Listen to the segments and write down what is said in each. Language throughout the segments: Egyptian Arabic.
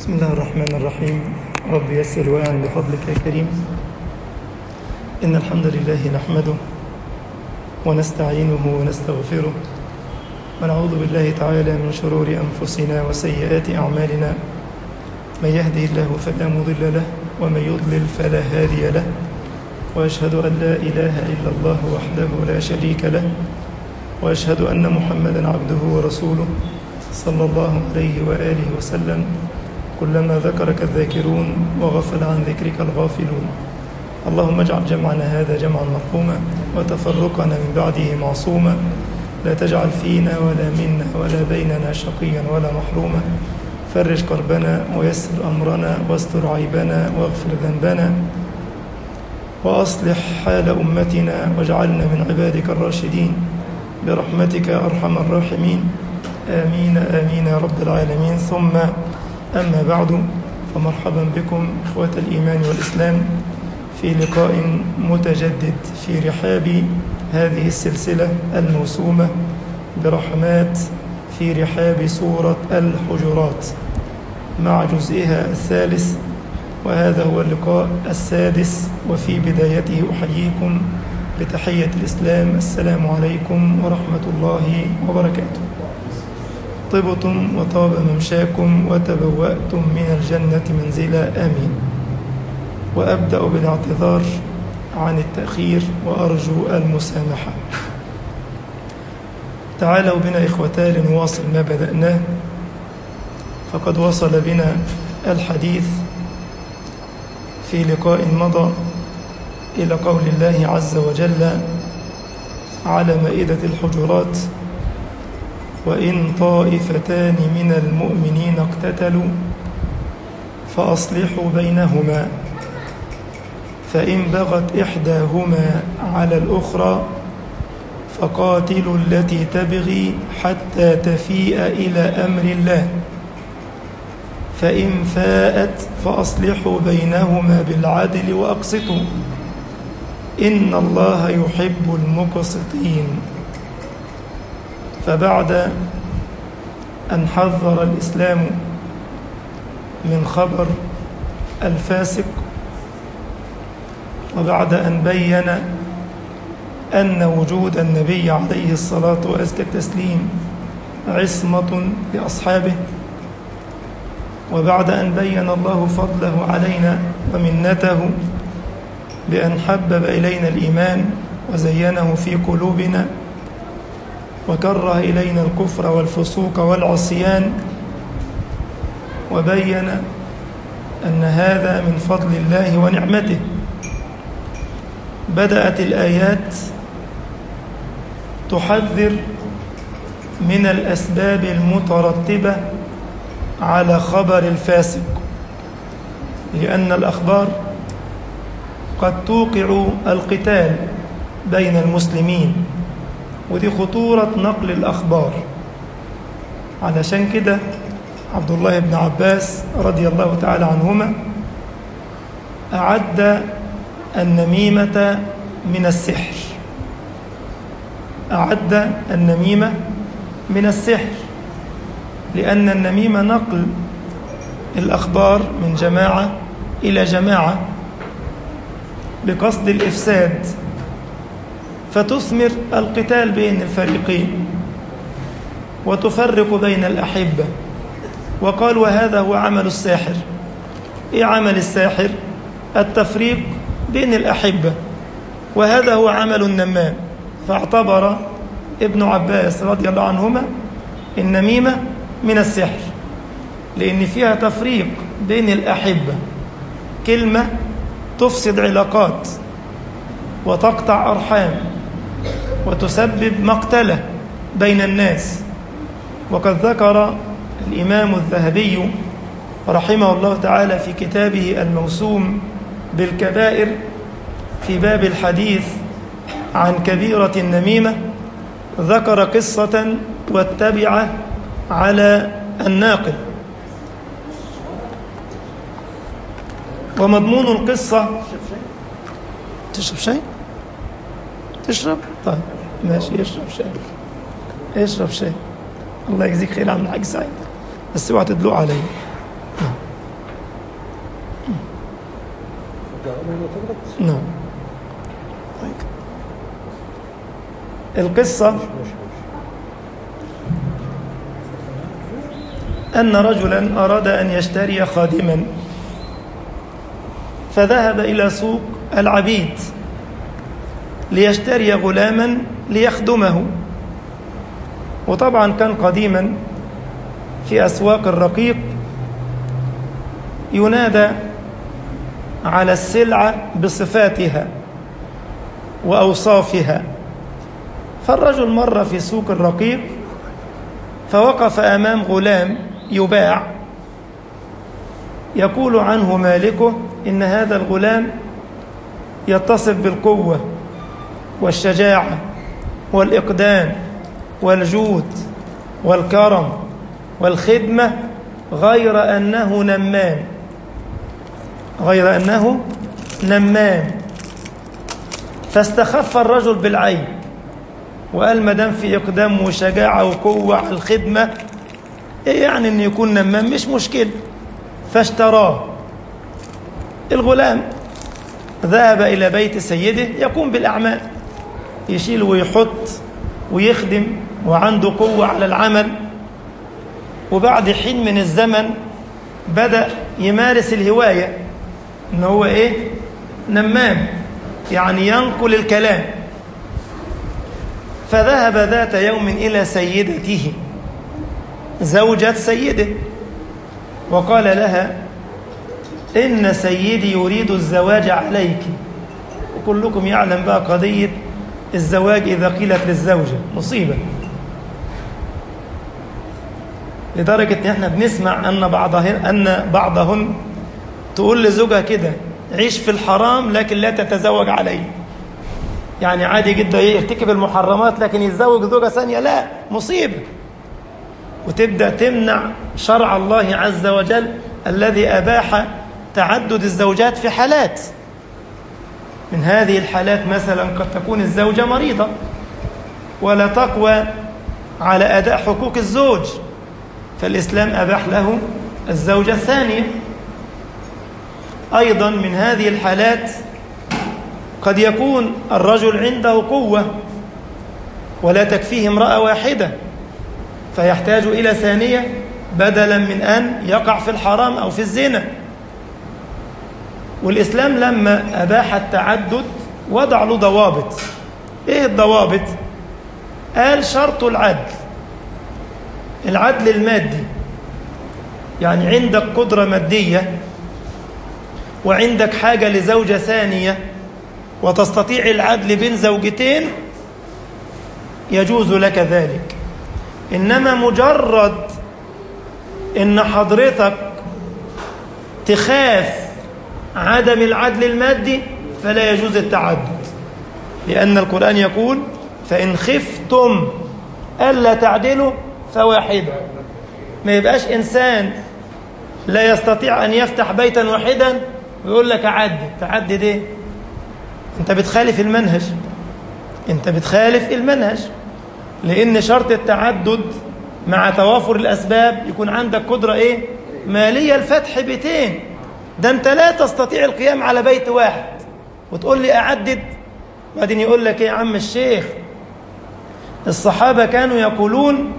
بسم الله الرحمن الرحيم رب يسر وأعن بفضلك يا كريم إن الحمد لله نحمده ونستعينه ونستغفره ونعوذ بالله تعالى من شرور أنفسنا وسيئات أعمالنا من يهدي الله فلا مضل له ومن يضلل فلا هادي له وأشهد أن لا إله إلا الله وحده لا شريك له وأشهد أن محمدا عبده ورسوله صلى الله عليه وآله وسلم كلما ذكرك الذاكرون وغفل عن ذكرك الغافلون اللهم اجعل جمعنا هذا جمعا مرحوما وتفرقنا من بعده معصوما لا تجعل فينا ولا منا ولا بيننا شقيا ولا محروما فرج كربنا ويسر أمرنا واستر عيبنا واغفر ذنبنا وأصلح حال أمتنا واجعلنا من عبادك الراشدين برحمتك يا أرحم الراحمين آمين آمين يا رب العالمين ثم أما بعد فمرحبا بكم إخوة الإيمان والإسلام في لقاء متجدد في رحاب هذه السلسلة الموسومة برحمات في رحاب سورة الحجرات مع جزئها الثالث وهذا هو اللقاء السادس وفي بدايته أحييكم بتحية الإسلام السلام عليكم ورحمة الله وبركاته طبتم وطاب ممشاكم وتبوأتم من الجنة منزلا آمين وأبدأ بالاعتذار عن التأخير وأرجو المسامحة تعالوا بنا إخوتا لنواصل ما بدأناه فقد وصل بنا الحديث في لقاء مضى إلى قول الله عز وجل على مائدة الحجرات وإن طائفتان من المؤمنين اقتتلوا فأصلحوا بينهما فإن بغت إحداهما على الأخرى فقاتلوا التي تبغي حتى تفيء إلى أمر الله فإن فاءت فأصلحوا بينهما بالعدل وأقسطوا إن الله يحب المقسطين فبعد أن حذر الإسلام من خبر الفاسق وبعد أن بين أن وجود النبي عليه الصلاة وأزكى التسليم عصمة لأصحابه وبعد أن بين الله فضله علينا ومنته بأن حبب إلينا الإيمان وزينه في قلوبنا وكره إلينا الكفر والفسوق والعصيان وبين أن هذا من فضل الله ونعمته بدأت الآيات تحذر من الأسباب المترتبة على خبر الفاسق لأن الأخبار قد توقع القتال بين المسلمين ودي خطورة نقل الأخبار علشان كده عبد الله بن عباس رضي الله تعالى عنهما أعد النميمة من السحر أعد النميمة من السحر لأن النميمة نقل الأخبار من جماعة إلى جماعة بقصد الإفساد فتثمر القتال بين الفريقين وتفرق بين الأحبة وقال وهذا هو عمل الساحر إيه عمل الساحر التفريق بين الأحبة وهذا هو عمل النمام فاعتبر ابن عباس رضي الله عنهما النميمة من السحر لأن فيها تفريق بين الأحبة كلمة تفسد علاقات وتقطع أرحام وتسبب مقتلة بين الناس وقد ذكر الإمام الذهبي رحمه الله تعالى في كتابه الموسوم بالكبائر في باب الحديث عن كبيرة النميمة ذكر قصة واتبع على الناقل ومضمون القصة تشرب شيء؟ تشرب؟ طيب ماشي اشرب شيء اشرب شيء الله يجزيك خير عم الحاج سعيد بس اوعى تدلق علي نعم طيب. القصة أن رجلا أراد أن يشتري خادما فذهب إلى سوق العبيد ليشتري غلاما ليخدمه وطبعا كان قديما في أسواق الرقيق ينادى على السلعة بصفاتها وأوصافها فالرجل مر في سوق الرقيق فوقف أمام غلام يباع يقول عنه مالكه إن هذا الغلام يتصف بالقوة والشجاعة والإقدام والجود والكرم والخدمة غير أنه نمام غير أنه نمام فاستخف الرجل بالعين وقال ما دام في إقدام وشجاعة وقوة على الخدمة إيه يعني إن يكون نمام مش مشكلة فاشتراه الغلام ذهب إلى بيت سيده يقوم بالأعمال يشيل ويحط ويخدم وعنده قوة على العمل وبعد حين من الزمن بدأ يمارس الهواية إن هو إيه نمام يعني ينقل الكلام فذهب ذات يوم إلى سيدته زوجة سيده وقال لها إن سيدي يريد الزواج عليك وكلكم يعلم بقى قضية الزواج إذا قيلت للزوجة مصيبة لدرجة إن إحنا بنسمع أن بعضهن أن بعضهن تقول لزوجها كده عيش في الحرام لكن لا تتزوج عليه يعني عادي جدا يرتكب المحرمات لكن يتزوج زوجة ثانية لا مصيبة وتبدأ تمنع شرع الله عز وجل الذي أباح تعدد الزوجات في حالات من هذه الحالات مثلا قد تكون الزوجة مريضة ولا تقوى على أداء حقوق الزوج فالإسلام أباح له الزوجة الثانية أيضا من هذه الحالات قد يكون الرجل عنده قوة ولا تكفيه امرأة واحدة فيحتاج إلى ثانية بدلا من أن يقع في الحرام أو في الزنا والإسلام لما أباح التعدد وضع له ضوابط إيه الضوابط؟ قال شرط العدل العدل المادي يعني عندك قدرة مادية وعندك حاجة لزوجة ثانية وتستطيع العدل بين زوجتين يجوز لك ذلك إنما مجرد إن حضرتك تخاف عدم العدل المادي فلا يجوز التعدد لأن القرآن يقول فإن خفتم ألا تعدلوا فواحدة ما يبقاش إنسان لا يستطيع أن يفتح بيتا واحدا ويقول لك أعدد تعدد إيه أنت بتخالف المنهج أنت بتخالف المنهج لأن شرط التعدد مع توافر الأسباب يكون عندك قدرة إيه مالية لفتح بيتين ده أنت لا تستطيع القيام على بيت واحد وتقول لي أعدد بعدين يقول لك إيه يا عم الشيخ الصحابة كانوا يقولون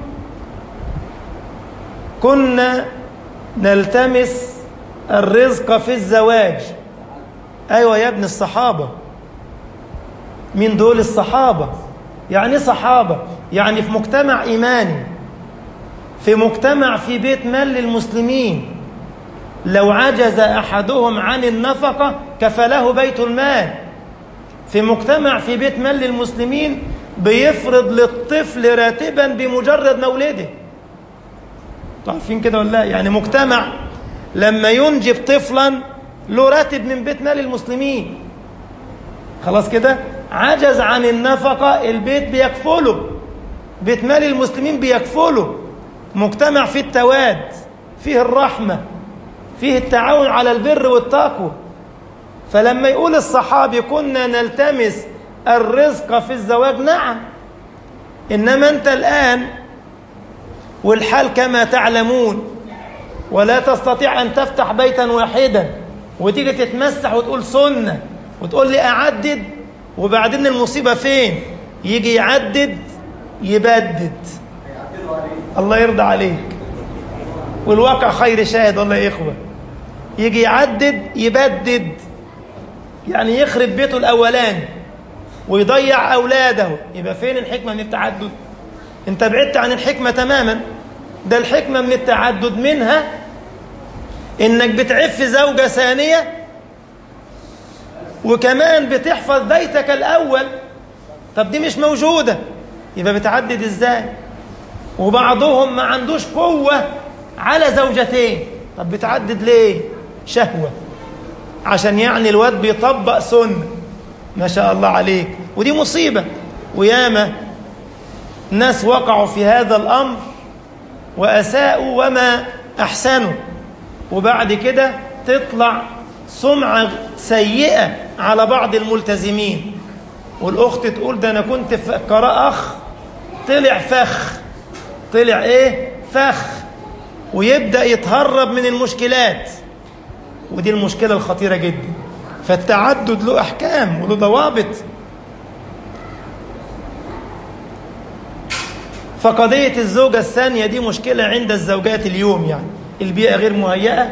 كنا نلتمس الرزق في الزواج أيوة يا ابن الصحابة من دول الصحابة يعني صحابة يعني في مجتمع إيماني في مجتمع في بيت مال للمسلمين لو عجز أحدهم عن النفقة كفله بيت المال في مجتمع في بيت مال للمسلمين بيفرض للطفل راتبا بمجرد مولده عارفين كده ولا لا يعني مجتمع لما ينجب طفلا له راتب من بيت مال المسلمين خلاص كده عجز عن النفقة البيت بيكفله بيت مال المسلمين بيكفله مجتمع فيه التواد فيه الرحمة فيه التعاون على البر والتقوى فلما يقول الصحابي كنا نلتمس الرزق في الزواج نعم إنما أنت الآن والحال كما تعلمون ولا تستطيع أن تفتح بيتا واحدا وتيجي تتمسح وتقول سنة وتقول لي أعدد وبعدين المصيبة فين يجي يعدد يبدد الله يرضى عليك والواقع خير شاهد والله يا إخوة يجي يعدد يبدد يعني يخرب بيته الأولاني ويضيع أولاده يبقى فين الحكمة من التعدد انت بعدت عن الحكمة تماما ده الحكمة من التعدد منها انك بتعف زوجة ثانية وكمان بتحفظ بيتك الأول طب دي مش موجودة يبقى بتعدد ازاي وبعضهم ما عندوش قوة على زوجتين طب بتعدد ليه شهوة عشان يعني الواد بيطبق سنة ما شاء الله عليك ودي مصيبة وياما ناس وقعوا في هذا الأمر وأساءوا وما أحسنوا وبعد كده تطلع سمعة سيئة على بعض الملتزمين والأخت تقول ده أنا كنت فكرة أخ طلع فخ طلع إيه فخ ويبدأ يتهرب من المشكلات ودي المشكلة الخطيرة جدا فالتعدد له أحكام وله ضوابط فقضية الزوجة الثانية دي مشكلة عند الزوجات اليوم يعني البيئة غير مهيئة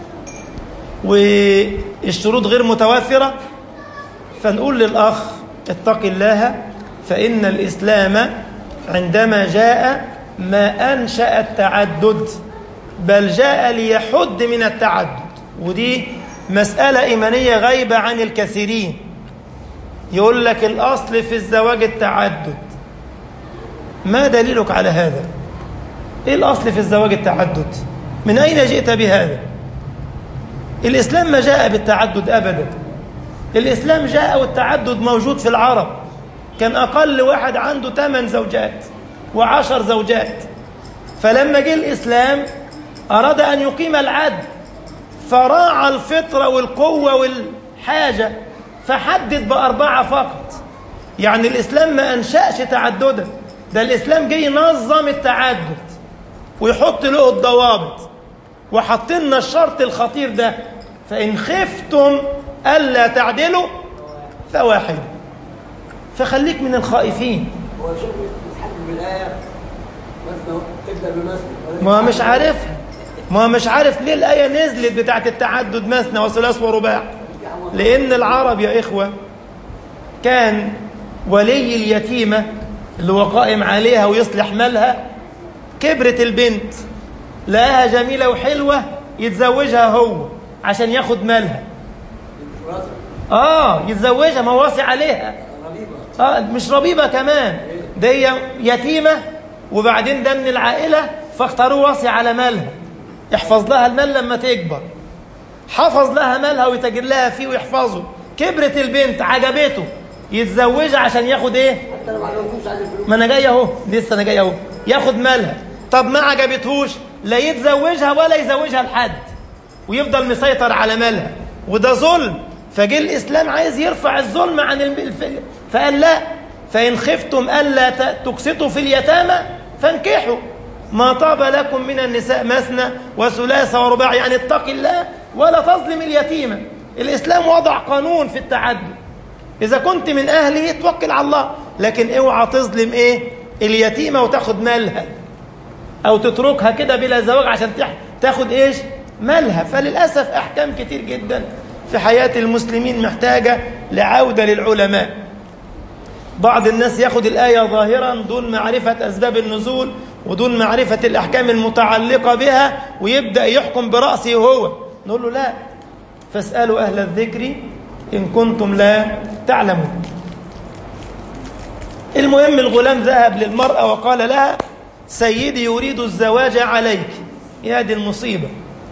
والشروط غير متوافرة فنقول للأخ اتق الله فإن الإسلام عندما جاء ما أنشأ التعدد بل جاء ليحد من التعدد ودي مسألة إيمانية غايبة عن الكثيرين يقول لك الأصل في الزواج التعدد ما دليلك على هذا إيه الأصل في الزواج التعدد من أين جئت بهذا الإسلام ما جاء بالتعدد أبدا الإسلام جاء والتعدد موجود في العرب كان أقل واحد عنده ثمان زوجات وعشر زوجات فلما جه الإسلام أراد أن يقيم العدل فراعى الفطرة والقوة والحاجة فحدد بأربعة فقط يعني الإسلام ما أنشأش تعددا ده الإسلام جاي ينظم التعدد ويحط له الضوابط وحط لنا الشرط الخطير ده فإن خفتم ألا تعدلوا فواحد فخليك من الخائفين هو شوف بتحدد بالآية مثنى تبدأ بمثنى ما هو مش عارفها ما هو مش عارف ليه الآية نزلت بتاعت التعدد مثنى وثلاث ورباع لأن العرب يا إخوة كان ولي اليتيمة اللي هو قائم عليها ويصلح مالها كبرت البنت لقاها جميلة وحلوة يتزوجها هو عشان ياخد مالها اه يتزوجها ما هو واصي عليها ربيبة اه مش ربيبة كمان ده هي يتيمة وبعدين ده من العائلة فاختاروه واصي على مالها يحفظ لها المال لما تكبر حفظ لها مالها ويتاجر لها فيه ويحفظه كبرت البنت عجبته يتزوجها عشان ياخد ايه حتى لو ما عندهمش عن الفلوس ما انا جاي اهو لسه انا جاي اهو ياخد مالها طب ما عجبتهوش لا يتزوجها ولا يزوجها لحد ويفضل مسيطر على مالها وده ظلم فجه الاسلام عايز يرفع الظلم عن الم... الف... فقال لا فان خفتم الا ت- تقسطوا في اليتامى فانكحوا ما طاب لكم من النساء مثنى وثلاث ورباع يعني اتق الله ولا تظلم اليتيمه الاسلام وضع قانون في التعدد إذا كنت من أهله توكل على الله لكن اوعى تظلم إيه اليتيمة وتاخد مالها أو تتركها كده بلا زواج عشان تح- تاخد إيش مالها فللأسف أحكام كتير جدا في حياة المسلمين محتاجة لعودة للعلماء بعض الناس ياخد الآية ظاهرا دون معرفة أسباب النزول ودون معرفة الأحكام المتعلقة بها ويبدأ يحكم برأسه هو نقول له لا فاسألوا أهل الذكر إن كنتم لا تعلمون المهم الغلام ذهب للمرأة وقال لها سيدي يريد الزواج عليك يا دي المصيبة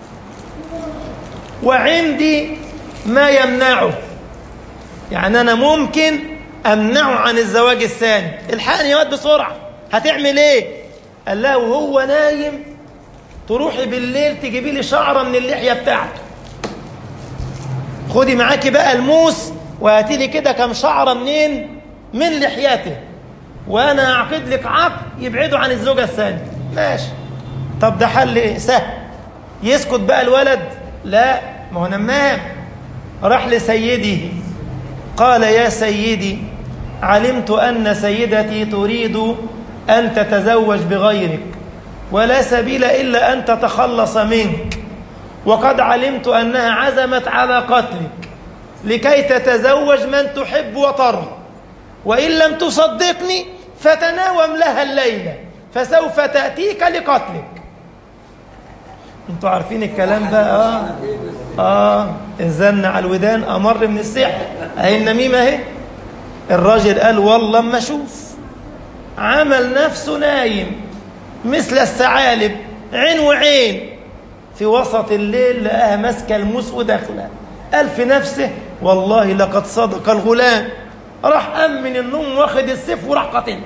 وعندي ما يمنعه يعني أنا ممكن أمنعه عن الزواج الثاني الحقني يا واد بسرعة هتعمل إيه قال لها وهو نايم تروحي بالليل تجيبي لي شعرة من اللحية بتاعته خدي معاكي بقى الموس وهاتي لي كده كام شعره منين من لحيته وانا اعقد لك عقد يبعده عن الزوجه الثانيه ماشي طب ده حل ايه سهل يسكت بقى الولد لا ما هو نمام راح لسيده قال يا سيدي علمت أن سيدتي تريد أن تتزوج بغيرك ولا سبيل إلا أن تتخلص منك وقد علمت أنها عزمت على قتلك لكي تتزوج من تحب وترضى وإن لم تصدقني فتناوم لها الليلة فسوف تأتيك لقتلك انتوا عارفين الكلام بقى اه اه الزن على الودان امر من السحر اهي النميمه اهي الراجل قال والله اما اشوف عمل نفسه نايم مثل الثعالب عين وعين في وسط الليل لقاها ماسكه الموس وداخله قال في نفسه والله لقد صدق الغلام راح قام من النوم واخد السيف وراح قاتله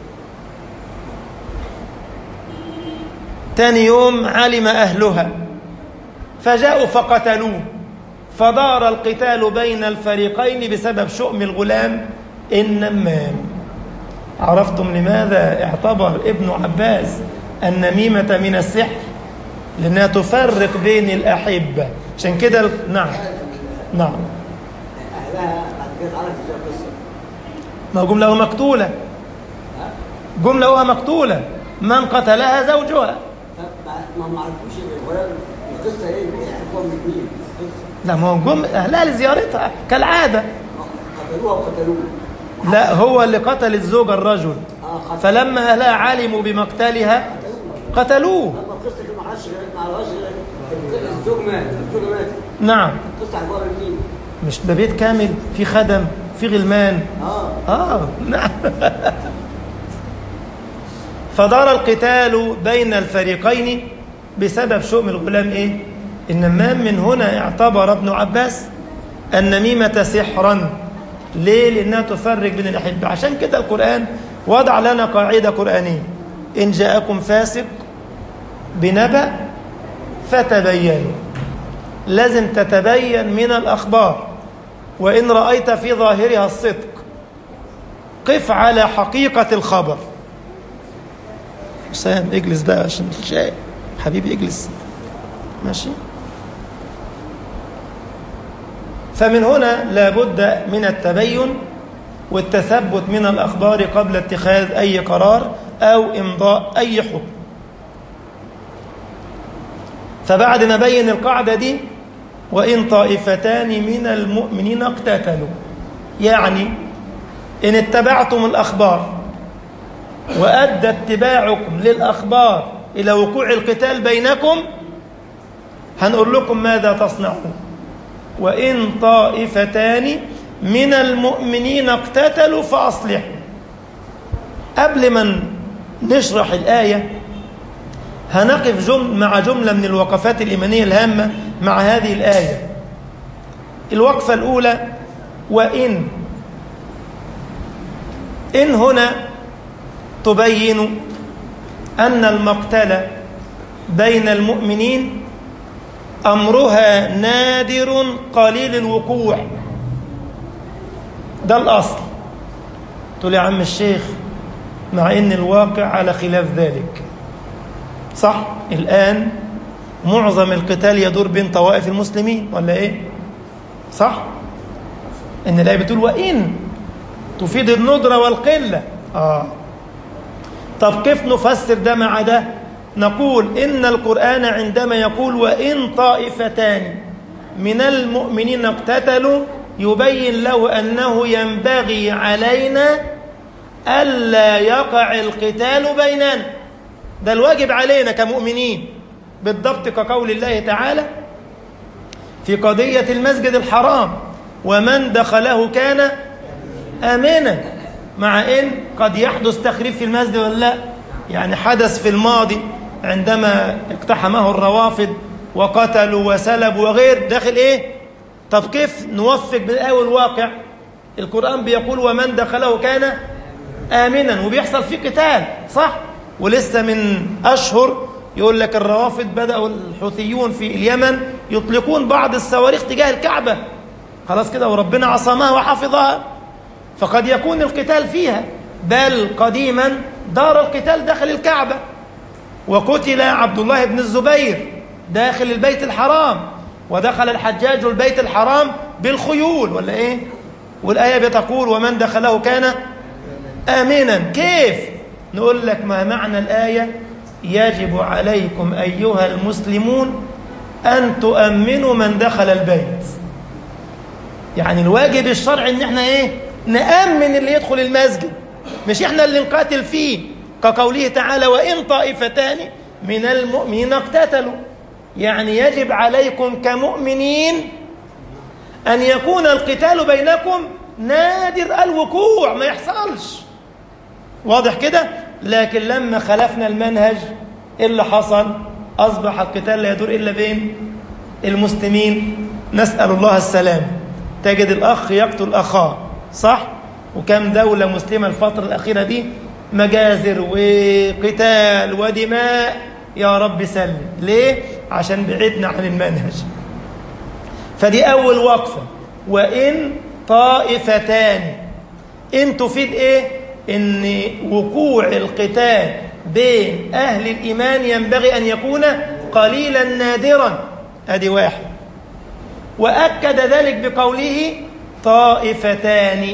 تاني يوم علم أهلها فجاءوا فقتلوه فدار القتال بين الفريقين بسبب شؤم الغلام النمام عرفتم لماذا اعتبر ابن عباس النميمة من السحر لأنها تفرق بين الأحبة عشان كده ال- نعم نعم اهلها بعد كده اتعرفت في القصه ما هو جملة مقتولة جملة وهي مقتولة من قتلها زوجها طب ما ما عرفوش الغلام القصه ايه يعرفوها من مين القصه لا ما هو جم أهلها لزيارتها كالعادة قتلوها وقتلوه لا هو اللي قتل الزوج الرجل اه قتلوها فلما أهلها علموا بمقتلها قتلوه اما القصه دي ما عرفش غير ما عرفش غير الزوج مات الزوج مات نعم القصه عباره عن مين؟ مش ده بيت كامل في خدم في غلمان اه آه نعم فدار القتال بين الفريقين بسبب شؤم الغلام إيه؟ النمام من هنا اعتبر ابن عباس النميمة سحرا ليه؟ لأنها تفرق بين الأحبة عشان كده القرآن وضع لنا قاعدة قرآنية إن جاءكم فاسق بنبأ فتبينوا لازم تتبين من الأخبار وإن رأيت في ظاهرها الصدق قف على حقيقة الخبر حسام اجلس بقى عشان الشاي حبيبي اجلس ماشي فمن هنا لابد من التبين والتثبت من الأخبار قبل اتخاذ أي قرار أو إمضاء أي حكم فبعد ما بين القاعدة دي وإن طائفتان من المؤمنين اقتتلوا يعني إن اتبعتم الأخبار وأدى اتباعكم للأخبار إلى وقوع القتال بينكم هنقول لكم ماذا تصنعون وإن طائفتان من المؤمنين اقتتلوا فأصلحوا قبل ما نشرح الآية هنقف جم مع جملة من الوقفات الإيمانية الهامة مع هذه الآية الوقفة الأولى وإن إن هنا تبين أن المقتل بين المؤمنين أمرها نادر قليل الوقوع ده الأصل تقول يا عم الشيخ مع أن الواقع على خلاف ذلك صح الآن معظم القتال يدور بين طوائف المسلمين ولا إيه صح إن الآية بتقول وإن تفيد الندرة والقلة آه طب كيف نفسر ده مع ده نقول إن القرآن عندما يقول وإن طائفتان من المؤمنين اقتتلوا يبين له أنه ينبغي علينا ألا يقع القتال بيننا ده الواجب علينا كمؤمنين بالضبط كقول الله تعالى في قضية المسجد الحرام ومن دخله كان آمنا مع إن قد يحدث تخريب في المسجد ولا لا يعني حدث في الماضي عندما اقتحمه الروافد وقتلوا وسلبوا وغير داخل إيه طب كيف نوفق بالآية والواقع القرآن بيقول ومن دخله كان آمنا وبيحصل فيه قتال صح ولسه من أشهر يقول لك الروافد بدأوا الحوثيون في اليمن يطلقون بعض الصواريخ تجاه الكعبة خلاص كده وربنا عصمها وحفظها فقد يكون القتال فيها بل قديما دار القتال داخل الكعبة وقتل عبد الله بن الزبير داخل البيت الحرام ودخل الحجاج البيت الحرام بالخيول ولا ايه والآية بتقول ومن دخله كان آمنا كيف نقول لك ما معنى الآية يجب عليكم أيها المسلمون أن تؤمنوا من دخل البيت يعني الواجب الشرعي ان احنا ايه نأمن اللي يدخل المسجد مش احنا اللي نقاتل فيه كقوله تعالى وإن طائفتان من المؤمنين اقتتلوا يعني يجب عليكم كمؤمنين أن يكون القتال بينكم نادر الوقوع ما يحصلش واضح كده لكن لما خلفنا المنهج إيه اللي حصل أصبح القتال لا يدور إلا بين المسلمين نسأل الله السلام تجد الأخ يقتل أخاه صح وكم دولة مسلمة الفترة الأخيرة دي مجازر وقتال ودماء يا رب سلم ليه عشان بعدنا عن المنهج فدي أول وقفة وإن طائفتان إن تفيد إيه إن وقوع القتال بين أهل الإيمان ينبغي أن يكون قليلا نادرا أدي واحد وأكد ذلك بقوله طائفتان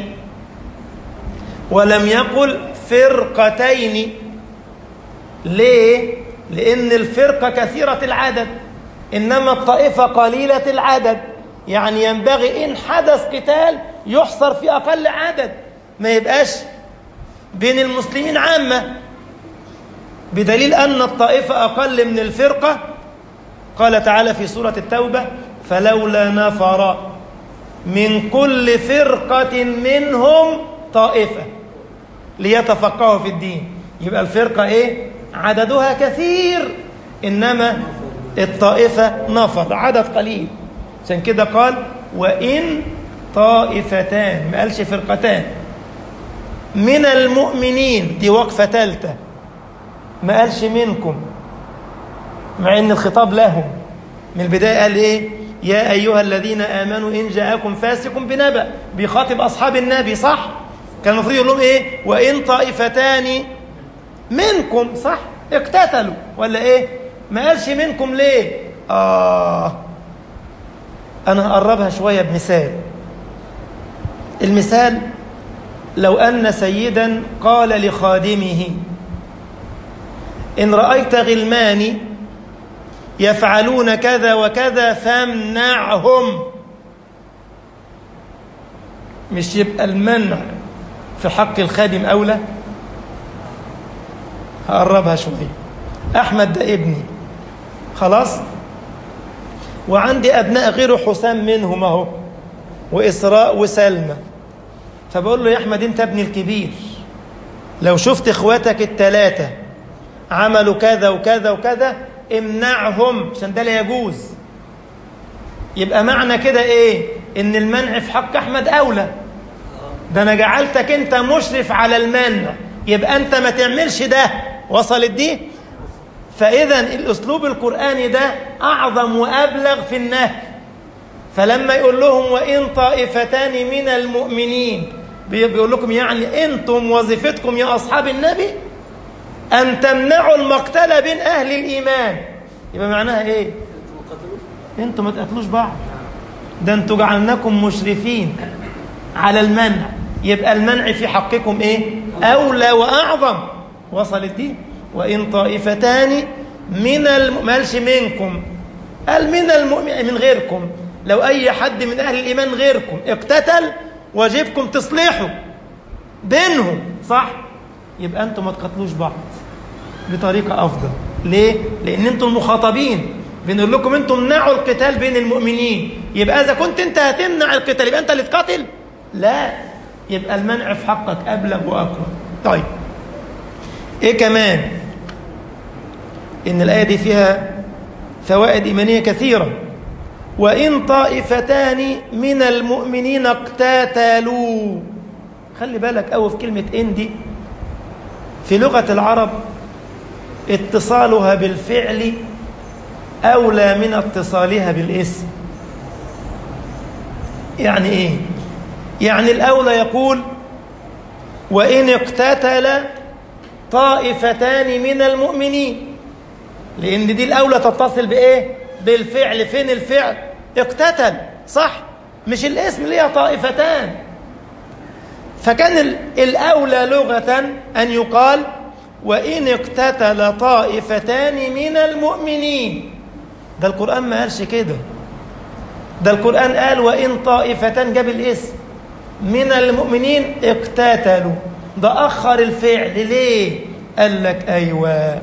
ولم يقل فرقتين ليه؟ لأن الفرقة كثيرة العدد إنما الطائفة قليلة العدد يعني ينبغي إن حدث قتال يحصر في أقل عدد ما يبقاش بين المسلمين عامة بدليل أن الطائفة أقل من الفرقة قال تعالى في سورة التوبة فلولا نفر من كل فرقة منهم طائفة ليتفقهوا في الدين يبقى الفرقة إيه؟ عددها كثير إنما الطائفة نفر عدد قليل عشان كده قال وإن طائفتان ما قالش فرقتان من المؤمنين دي وقفة ثالثة ما قالش منكم مع ان الخطاب لهم من البداية قال ايه يا ايها الذين امنوا ان جاءكم فاسق بنبأ بيخاطب اصحاب النبي صح كان المفروض يقول لهم ايه وان طائفتان منكم صح اقتتلوا ولا ايه ما قالش منكم ليه اه انا هقربها شوية بمثال المثال لو أن سيدا قال لخادمه إن رأيت غلماني يفعلون كذا وكذا فامنعهم مش يبقى المنع في حق الخادم أولى هقربها شوية أحمد ده ابني خلاص وعندي أبناء غيره حسام منهم أهو وإسراء وسلمى فبقول له يا أحمد أنت ابني الكبير لو شفت إخواتك التلاتة عملوا كذا وكذا وكذا امنعهم عشان ده لا يجوز يبقى معنى كده إيه إن المنع في حق أحمد أولى ده أنا جعلتك أنت مشرف على المنع يبقى أنت ما تعملش ده وصلت دي فإذا الأسلوب القرآني ده أعظم وأبلغ في النهي فلما يقول لهم وإن طائفتان من المؤمنين بيقول لكم يعني أنتم وظيفتكم يا أصحاب النبي أن تمنعوا المقتل بين أهل الإيمان يبقى معناها إيه أنتم ما تقتلوش بعض ده أنتم جعلناكم مشرفين على المنع يبقى المنع في حقكم إيه أولى وأعظم وصلت دي وإن طائفتان من الم... مالش منكم قال من المؤمن من غيركم لو أي حد من أهل الإيمان غيركم اقتتل واجبكم تصلحوا بينهم صح يبقى أنتم ما تقتلوش بعض بطريقة أفضل ليه؟ لأن أنتم المخاطبين بنقول لكم أنتم امنعوا القتال بين المؤمنين يبقى إذا كنت أنت هتمنع القتال يبقى أنت اللي تقاتل لا يبقى المنع في حقك أبلغ وأقوى طيب إيه كمان إن الآية دي فيها فوائد إيمانية كثيرة وإن طائفتان من المؤمنين اقتتلوا خلي بالك أوي في كلمة إن دي في لغة العرب اتصالها بالفعل أولى من اتصالها بالاسم يعني إيه؟ يعني الأولى يقول وإن اقتتل طائفتان من المؤمنين لأن دي الأولى تتصل بإيه؟ بالفعل فين الفعل؟ اقتتل صح؟ مش الاسم اللي هي طائفتان فكان ال- الأولى لغة أن يقال وإن اقتتل طائفتان من المؤمنين ده القرآن ما قالش كده ده القرآن قال وإن طائفتان جاب الاسم من المؤمنين اقتتلوا ده أخر الفعل ليه قال لك أيوة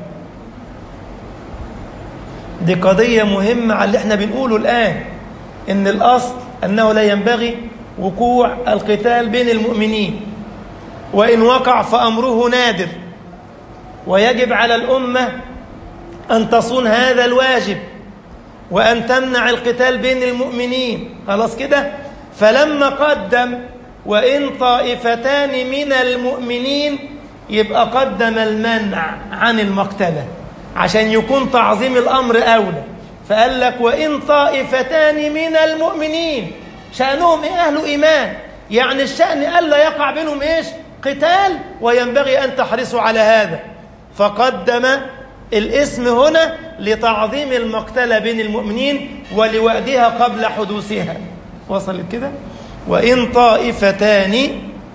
دي قضية مهمة على اللي احنا بنقوله الآن إن الأصل أنه لا ينبغي وقوع القتال بين المؤمنين وإن وقع فأمره نادر ويجب على الأمة أن تصون هذا الواجب وأن تمنع القتال بين المؤمنين خلاص كده فلما قدم وإن طائفتان من المؤمنين يبقى قدم المنع عن المقتلة عشان يكون تعظيم الأمر أولى فقال لك وإن طائفتان من المؤمنين شأنهم إيه أهل إيمان يعني الشأن ألا يقع بينهم إيش قتال وينبغي أن تحرصوا على هذا فقدم الاسم هنا لتعظيم المقتلة بين المؤمنين ولوأدها قبل حدوثها وصلت كده وإن طائفتان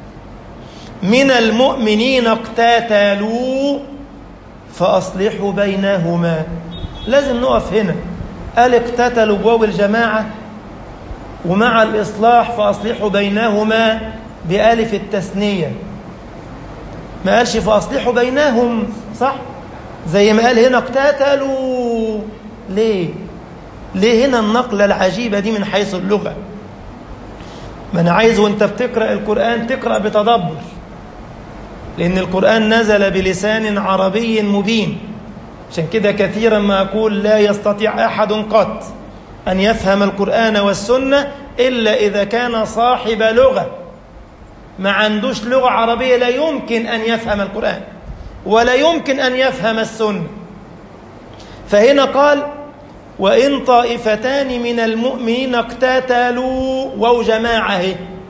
من المؤمنين اقتتلوا فأصلحوا بينهما لازم نقف هنا قال اقتتلوا بواو الجماعة ومع الإصلاح فأصلحوا بينهما بألف التثنية ما قالش فأصلحوا بينهم صح زي ما قال هنا اقتتلوا ليه ليه هنا النقلة العجيبة دي من حيث اللغة ما أنا عايز وانت بتقرأ القرآن تقرأ بتدبر لأن القرآن نزل بلسان عربي مبين عشان كده كثيرا ما أقول لا يستطيع أحد قط أن يفهم القرآن والسنة إلا إذا كان صاحب لغة ما عندوش لغة عربية لا يمكن أن يفهم القرآن ولا يمكن أن يفهم السنة فهنا قال وإن طائفتان من المؤمنين اقتتلوا وو جماعة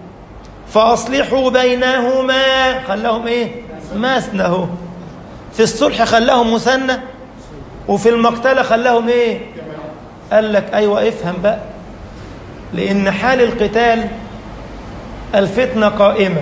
فأصلحوا بينهما خلاهم إيه مثنى اهو في الصلح خلاهم مثنى وفي المقتلة خلاهم إيه قال لك أيوة افهم بقى لأن حال القتال الفتنة قائمة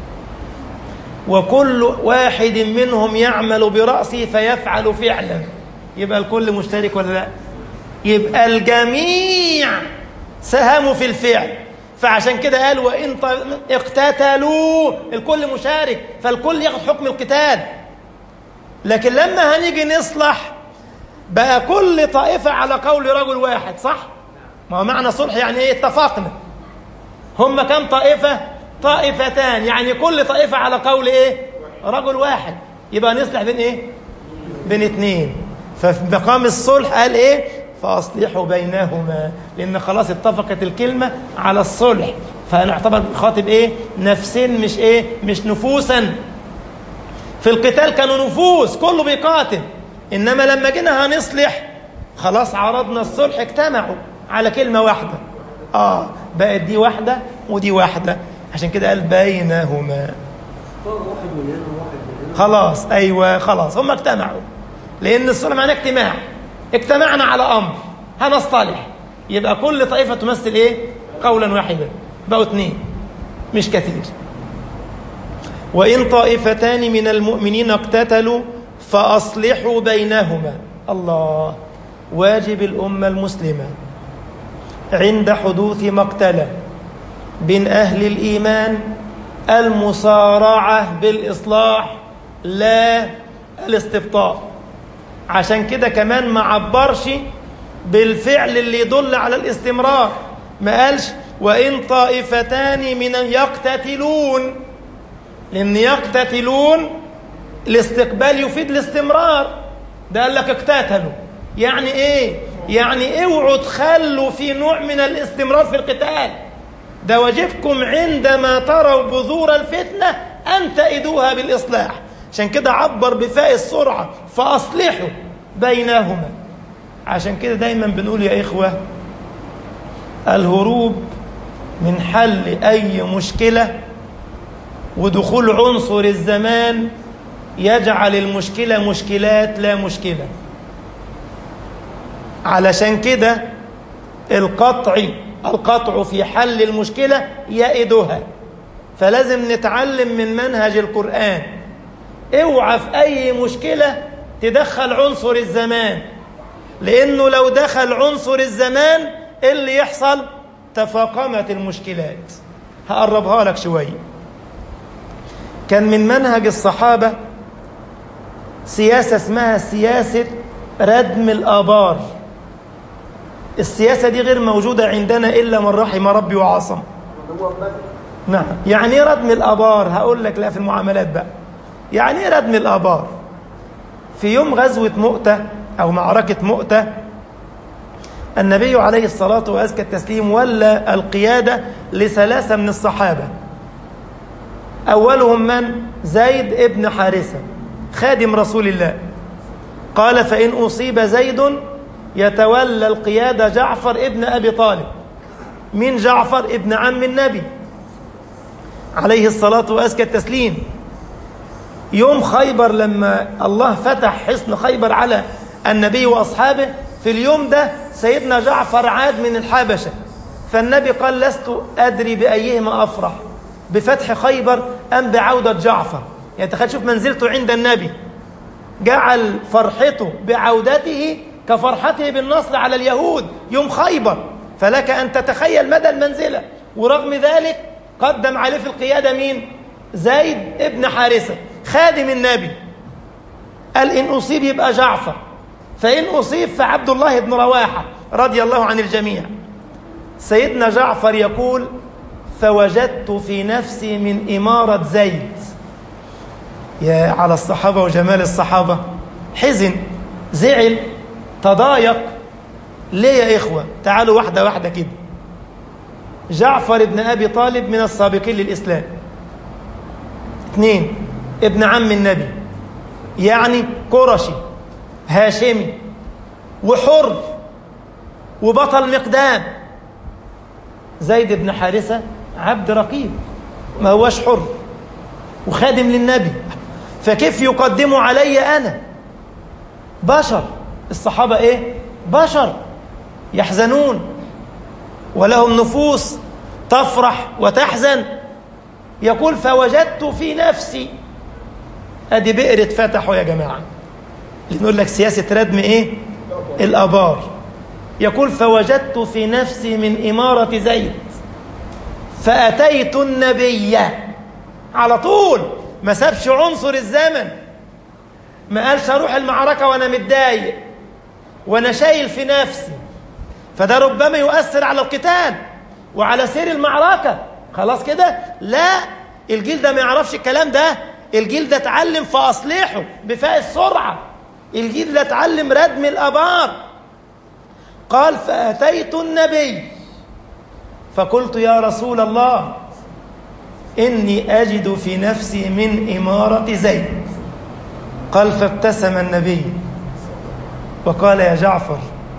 وكل واحد منهم يعمل برأسه فيفعل فعلا يبقى الكل مشترك ولا لا يبقى الجميع ساهموا في الفعل فعشان كده قال وإن اقتتلوا الكل مشارك فالكل ياخد حكم القتال لكن لما هنيجي نصلح بقى كل طائفة على قول رجل واحد صح؟ ما هو معنى صلح يعني ايه اتفقنا هم كم طائفة؟ طائفتان يعني كل طائفة على قول ايه؟ رجل واحد يبقى نصلح بين ايه؟ بين اتنين ففي مقام الصلح قال ايه؟ فأصلحوا بينهما لأن خلاص اتفقت الكلمة على الصلح فنعتبر خاطب ايه؟ نفسين مش ايه؟ مش نفوسا في القتال كانوا نفوس كله بيقاتل إنما لما جينا هنصلح خلاص عرضنا الصلح اجتمعوا على كلمة واحدة آه بقت دي واحدة ودي واحدة عشان كده قال بينهما واحد من هنا وواحد من هنا خلاص أيوة خلاص هم اجتمعوا لأن الصلح معناه اجتماع اجتمعنا على أمر هنصطلح يبقى كل طائفة تمثل إيه قولا واحدا بقوا اتنين مش كثير وإن طائفتان من المؤمنين اقتتلوا فأصلحوا بينهما الله واجب الأمة المسلمة عند حدوث مقتلة بين أهل الإيمان المصارعة بالإصلاح لا الاستبطاء عشان كده كمان ما عبرش بالفعل اللي يدل على الاستمرار ما قالش وإن طائفتان من يقتتلون لأن يقتتلون الاستقبال يفيد الاستمرار ده قال لك اقتتلوا يعني ايه يعني اوعوا تخلوا في نوع من الاستمرار في القتال ده واجبكم عندما تروا بذور الفتنة أن تأيدوها بالإصلاح عشان كده عبر بفاء السرعة فأصلحوا بينهما عشان كده دايما بنقول يا إخوة الهروب من حل أي مشكلة ودخول عنصر الزمان يجعل المشكلة مشكلات لا مشكلة علشان كده القطع القطع في حل المشكلة يئدها فلازم نتعلم من منهج القرآن اوعى في أي مشكلة تدخل عنصر الزمان لأنه لو دخل عنصر الزمان إيه اللي يحصل تفاقمت المشكلات هقربها لك شوية كان من منهج الصحابة سياسة اسمها سياسة ردم الآبار السياسة دي غير موجودة عندنا إلا من رحم ربي وعصم هو بس نعم يعني ايه ردم الآبار هقول لك لا في المعاملات بقى يعني ايه ردم الآبار في يوم غزوة مؤتة أو معركة مؤتة النبي عليه الصلاة وأزكى التسليم ولى القيادة لثلاثة من الصحابة أولهم من؟ زيد ابن حارثة خادم رسول الله قال فإن أصيب زيد يتولى القيادة جعفر ابن أبي طالب من جعفر ابن عم النبي عليه الصلاة وأزكى التسليم يوم خيبر لما الله فتح حصن خيبر على النبي وأصحابه في اليوم ده سيدنا جعفر عاد من الحبشة فالنبي قال لست أدري بأيهما أفرح بفتح خيبر أم بعودة جعفر يعني تخيل شوف منزلته عند النبي جعل فرحته بعودته كفرحته بالنصر على اليهود يوم خيبر فلك أن تتخيل مدى المنزلة ورغم ذلك قدم عليه في القيادة مين زيد ابن حارثة خادم النبي قال إن أصيب يبقى جعفر فإن أصيب فعبد الله بن رواحة رضي الله عن الجميع سيدنا جعفر يقول فوجدت في نفسي من إمارة زيد يا على الصحابة وجمال الصحابة حزن زعل تضايق ليه يا إخوة تعالوا واحدة واحدة كده جعفر ابن أبي طالب من السابقين للإسلام اثنين ابن عم النبي يعني قرشي هاشمي وحر وبطل مقدام زيد بن حارثة عبد رقيب ما هوش حر وخادم للنبي فكيف يقدم علي أنا بشر الصحابة إيه بشر يحزنون ولهم نفوس تفرح وتحزن يقول فوجدت في نفسي ادي بئر اتفتحوا يا جماعه نقول لك سياسه ردم ايه الابار يقول فوجدت في نفسي من اماره زيد فاتيت النبي على طول ما سابش عنصر الزمن ما قالش اروح المعركه وانا متضايق وانا شايل في نفسي فده ربما يؤثر على القتال وعلى سير المعركه خلاص كده لا الجيل ده ما يعرفش الكلام ده الجيل ده اتعلم في اصلحه بفاء السرعه الجيل ده اتعلم ردم الابار قال فاتيت النبي فقلت يا رسول الله اني اجد في نفسي من اماره زيد قال فابتسم النبي وقال يا جعفر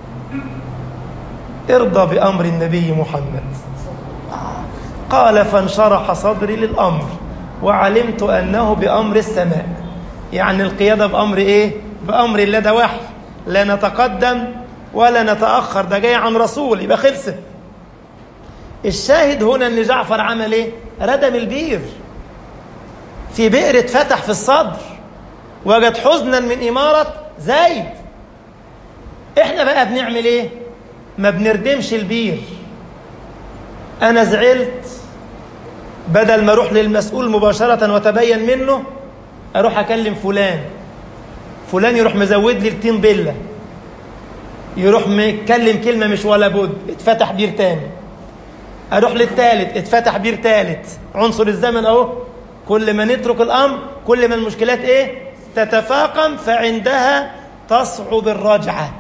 ارضى بامر النبي محمد قال فانشرح صدري للامر وعلمت انه بامر السماء يعني القياده بامر ايه بامر الله ده وحي لا نتقدم ولا نتاخر ده جاي عن رسول يبقى خلصت الشاهد هنا ان جعفر عمل ايه ردم البير في بئر اتفتح في الصدر وجد حزنا من اماره زيد احنا بقى بنعمل ايه ما بنردمش البير انا زعلت بدل ما اروح للمسؤول مباشره وتبين منه اروح اكلم فلان فلان يروح مزود لي التين بله يروح متكلم كلمه مش ولا بد اتفتح بير تاني اروح للتالت اتفتح بير تالت عنصر الزمن اهو كل ما نترك الامر كل ما المشكلات ايه تتفاقم فعندها تصعب الرجعه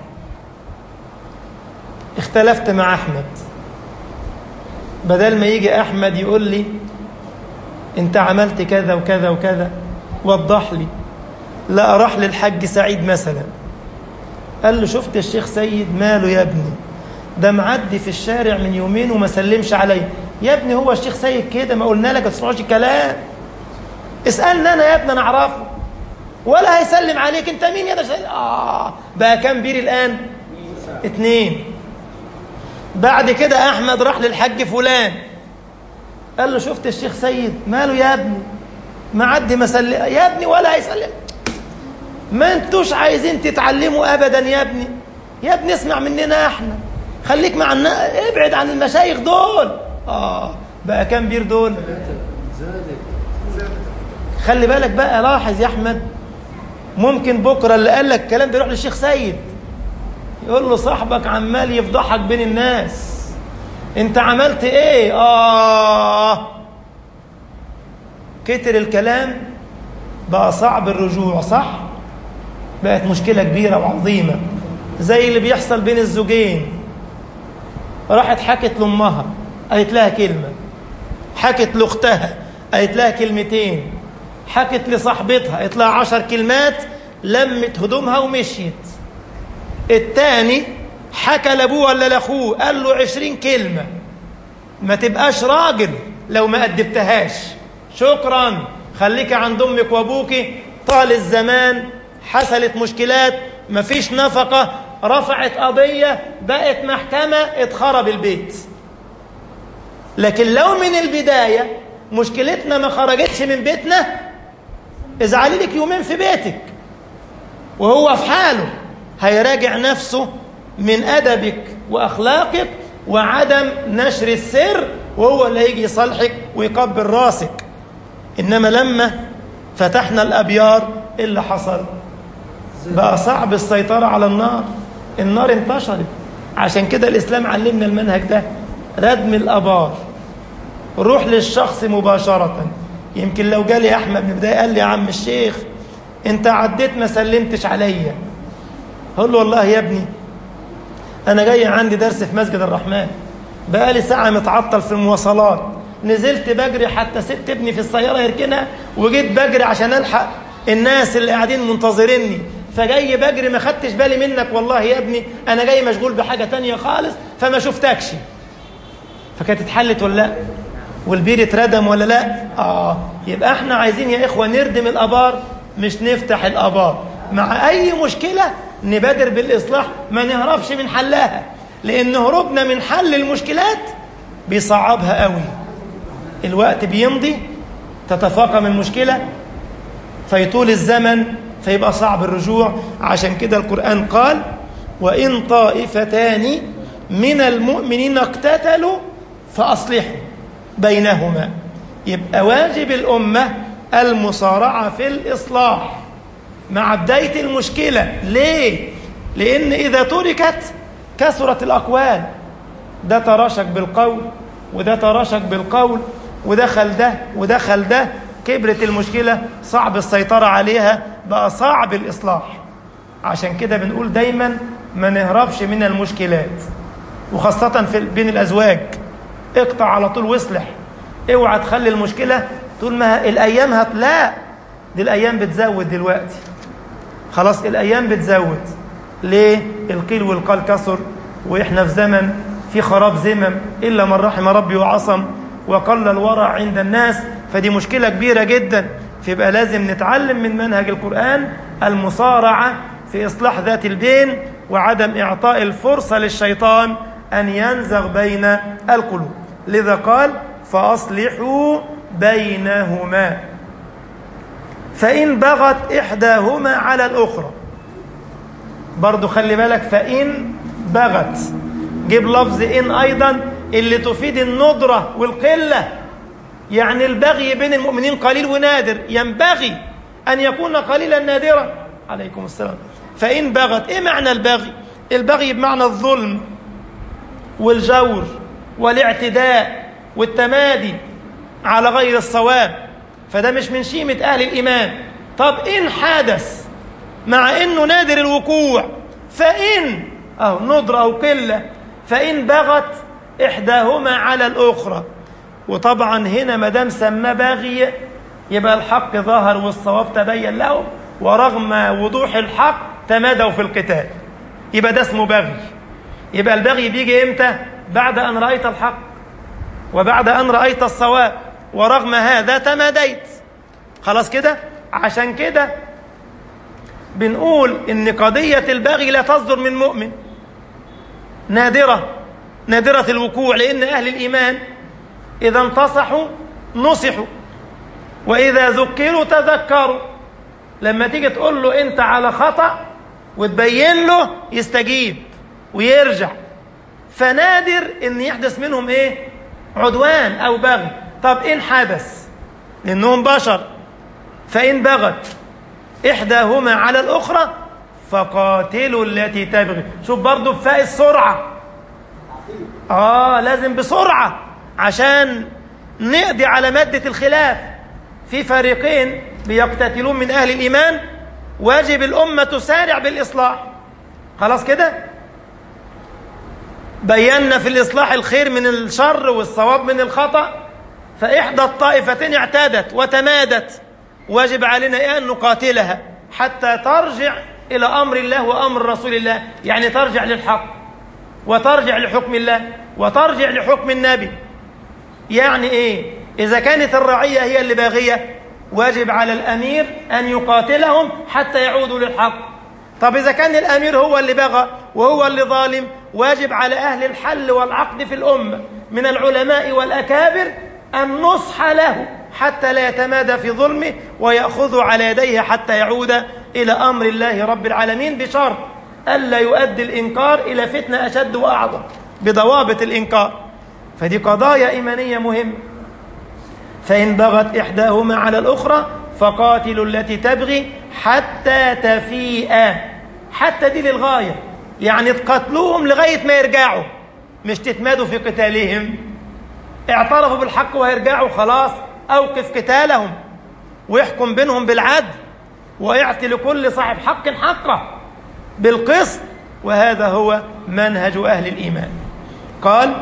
اختلفت مع احمد بدل ما يجي احمد يقول لي انت عملت كذا وكذا وكذا وضح لي لا اروح للحج سعيد مثلا قال له شفت الشيخ سيد ماله يا ابني ده معدي في الشارع من يومين وما سلمش عليا يا ابني هو الشيخ سيد كده ما قلنا لك ما تسمعوش الكلام اسالني انا يا ابني انا اعرفه ولا هيسلم عليك انت مين يا ده اه بقى كام بير الان اتنين بعد كده احمد راح للحج فلان قال له شفت الشيخ سيد ماله يا ابني معدي مسلم يا ابني ولا هيسلم ما انتوش عايزين تتعلموا ابدا يا ابني يا ابني اسمع مننا احنا خليك مع النا... ابعد عن المشايخ دول اه بقى كام بير دول خلي بالك بقى لاحظ يا احمد ممكن بكره اللي قال لك الكلام ده يروح للشيخ سيد يقول له صاحبك عمال يفضحك بين الناس انت عملت ايه اه كتر الكلام بقى صعب الرجوع صح بقت مشكلة كبيرة وعظيمة زي اللي بيحصل بين الزوجين راحت حكت لأمها قالت لها كلمة حكت لأختها قالت لها كلمتين حكت لصاحبتها قالت لها عشر كلمات لمت هدومها ومشيت التاني حكى لابوه ولا لاخوه قال له عشرين كلمة ما تبقاش راجل لو ما أدبتهاش شكرا خليك عند أمك وأبوك طال الزمان حصلت مشكلات مفيش نفقة رفعت قضية بقت محكمة اتخرب البيت لكن لو من البداية مشكلتنا ما خرجتش من بيتنا ازعلي لك يومين في بيتك وهو في حاله هيراجع نفسه من أدبك وأخلاقك وعدم نشر السر وهو اللي هيجي يصالحك ويقبل راسك إنما لما فتحنا الأبيار إيه اللي حصل بقى صعب السيطرة على النار النار انتشرت عشان كده الإسلام علمنا المنهج ده ردم الأبار روح للشخص مباشرة يمكن لو جالي أحمد من البداية قال لي يا عم الشيخ أنت عديت ما سلمتش عليا هقول له والله يا ابني أنا جاي عندي درس في مسجد الرحمن بقالي ساعة متعطل في المواصلات نزلت بجري حتى سبت ابني في السيارة يركنها وجيت بجري عشان ألحق الناس اللي قاعدين منتظريني فجاي بجري ما خدتش بالي منك والله يا ابني أنا جاي مشغول بحاجة تانية خالص فما شفتكش فكانت اتحلت ولا لا والبير اتردم ولا لا اه يبقى احنا عايزين يا اخوه نردم الابار مش نفتح الابار مع اي مشكله نبادر بالاصلاح ما نهربش من حلها لان هروبنا من حل المشكلات بيصعبها قوي الوقت بيمضي تتفاقم المشكله فيطول الزمن فيبقى صعب الرجوع عشان كده القران قال وان طائفتان من المؤمنين اقتتلوا فاصلحوا بينهما يبقى واجب الأمة المصارعة في الإصلاح مع بداية المشكلة ليه؟ لأن إذا تركت كثرت الأقوال ده تراشك بالقول وده تراشك بالقول ودخل ده ودخل ده كبرت المشكلة صعب السيطرة عليها بقى صعب الإصلاح عشان كده بنقول دايما ما نهربش من المشكلات وخاصة في بين الأزواج اقطع على طول واصلح اوعى تخلي المشكله طول ما الايام هت لا دي الايام بتزود دلوقتي خلاص الايام بتزود ليه القيل والقال كثر واحنا في زمن في خراب زمم الا من رحم ربي وعصم وقل الورع عند الناس فدي مشكله كبيره جدا فيبقى لازم نتعلم من منهج القران المصارعه في اصلاح ذات البين وعدم اعطاء الفرصه للشيطان ان ينزغ بين القلوب لذا قال فأصلحوا بينهما فإن بغت إحداهما على الأخرى برضو خلي بالك فإن بغت جيب لفظ إن أيضا اللي تفيد الندرة والقلة يعني البغي بين المؤمنين قليل ونادر ينبغي أن يكون قليلا نادرا عليكم السلام فإن بغت إيه معنى البغي البغي بمعنى الظلم والجور والاعتداء والتمادي على غير الصواب فده مش من شيمة أهل الإيمان طب إن حدث مع إنه نادر الوقوع فإن أو ندرة أو قلة فإن بغت إحداهما على الأخرى وطبعا هنا ما دام سماه باغي يبقى الحق ظهر والصواب تبين لهم ورغم وضوح الحق تمادوا في القتال يبقى ده اسمه بغي يبقى البغي بيجي امتى بعد ان رايت الحق وبعد ان رايت الصواب ورغم هذا تماديت خلاص كده عشان كده بنقول ان قضيه البغي لا تصدر من مؤمن نادره نادرة الوقوع لأن أهل الإيمان إذا انتصحوا نصحوا وإذا ذكروا تذكروا لما تيجي تقول له أنت على خطأ وتبين له يستجيب ويرجع فنادر أن يحدث منهم إيه عدوان أو بغي طب إن حدث لأنهم بشر فإن بغت إحداهما على الأخرى فقاتلوا التي تبغي شوف برضو بفاء السرعة آه لازم بسرعة عشان نقضي على مادة الخلاف في فريقين بيقتتلون من أهل الإيمان واجب الأمة تسارع بالإصلاح خلاص كده بينا في الإصلاح الخير من الشر والصواب من الخطأ فإحدى الطائفتين اعتادت وتمادت واجب علينا إيه أن نقاتلها حتى ترجع إلى أمر الله وأمر رسول الله يعني ترجع للحق وترجع لحكم الله وترجع لحكم النبي يعني إيه إذا كانت الرعية هي اللي باغية واجب على الأمير أن يقاتلهم حتى يعودوا للحق طب إذا كان الأمير هو اللي بغى وهو اللي ظالم واجب على أهل الحل والعقد في الأمة من العلماء والأكابر النصح له حتى لا يتمادى في ظلمه ويأخذ على يديه حتى يعود إلى أمر الله رب العالمين بشرط ألا يؤدي الإنكار إلى فتنة أشد وأعظم بضوابط الإنكار فدي قضايا إيمانية مهمة فإن بغت إحداهما على الأخرى فقاتلوا التي تبغي حتى تفيء حتى دي للغاية يعني تقتلوهم لغاية ما يرجعوا مش تتمادوا في قتالهم اعترفوا بالحق وهيرجعوا خلاص أوقف قتالهم واحكم بينهم بالعدل ويعطي لكل صاحب حق حقه بالقسط وهذا هو منهج أهل الإيمان قال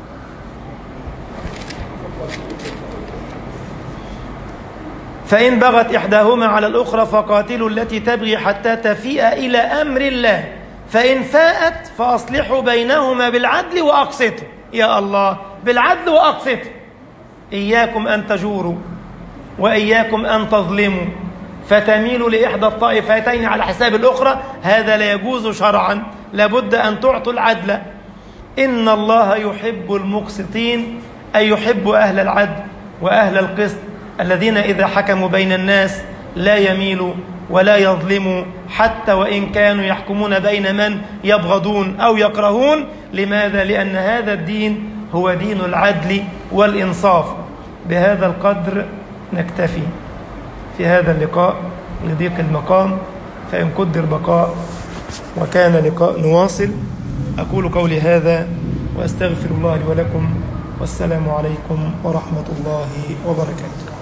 فإن بغت إحداهما على الأخرى فقاتلوا التي تبغي حتى تفيء إلى أمر الله فإن فاءت فأصلحوا بينهما بالعدل وأقسطوا يا الله بالعدل وأقسطوا إياكم أن تجوروا وإياكم أن تظلموا فتميلوا لإحدى الطائفتين على حساب الأخرى هذا لا يجوز شرعا لابد أن تعطوا العدل إن الله يحب المقسطين أي يحب أهل العدل وأهل القسط الذين إذا حكموا بين الناس لا يميلوا ولا يظلموا حتى وإن كانوا يحكمون بين من يبغضون أو يكرهون لماذا؟ لأن هذا الدين هو دين العدل والإنصاف بهذا القدر نكتفي في هذا اللقاء لضيق المقام فإن قدر بقاء وكان لقاء نواصل أقول قولي هذا وأستغفر الله لي ولكم والسلام عليكم ورحمة الله وبركاته